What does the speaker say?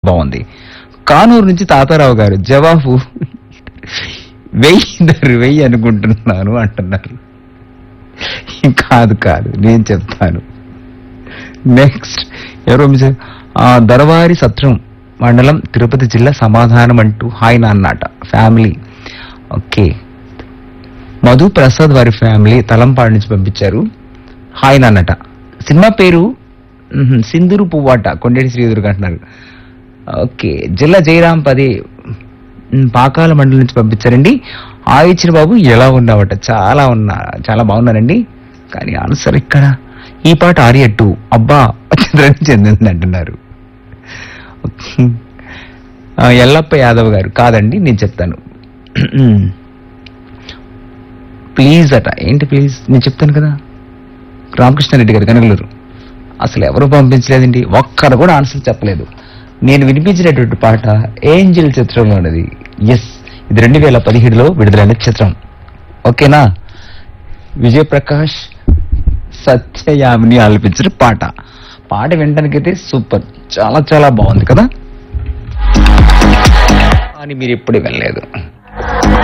బాగుంది కానూరు నుంచి తాతారావు గారు జవాబు వెయ్యి ధర వెయ్యి అనుకుంటున్నాను అంటున్నారు కాదు కాదు నేను చెప్తాను నెక్స్ట్ ఎవరో మిస్- ఆ, దరవారి సత్రం మండలం తిరుపతి జిల్లా సమాధానం అంటూ హాయ్ నాన్నట ఫ్యామిలీ ఓకే మధు ప్రసాద్ వారి ఫ్యామిలీ తలంపాడు నుంచి పంపించారు హాయ్ నాన్నట సినిమా పేరు మ్హూ, సింధూరు పువ్వాట కొండేటి శ్రీధుర్గ అంటున్నారు ఓకే జిల్లా జయరాం పది మ్, పాకాల మండలం నుంచి పంపించారండి ఆ ఇచ్చిన బాబు ఎలా ఉన్నావట చాలా ఉన్నా చాలా బాగున్నానండి కానీ ఆన్సర్ ఇక్కడ ఈ పాట ఆర్య టూ అబ్బా చిత్రానికి చెందింది అంటున్నారు ఓకే. ఆ, ఎల్లప్ప యాదవ్ గారు కాదండి నేను చెప్తాను ప్లీజ్ అట ఏంటి ప్లీజ్ నేను చెప్తాను కదా రామకృష్ణారెడ్డి గారు కనగలూరు అసలు ఎవరు పంపించలేదండి ఒక్కరు కూడా ఆన్సర్ చెప్పలేదు నేను వినిపించినటువంటి పాట ఏంజిల్ చిత్రంలో ఉన్నది ఎస్ ఇది రెండు వేల పదిహేడులో విడుదలైన చిత్రం ఓకేనా విజయప్రకాష్ సత్యయామిని ఆలపించిన పాట పాట వినడానికైతే సూపర్ చాలా చాలా బాగుంది కదా అని మీరు ఎప్పుడు వెళ్ళలేదు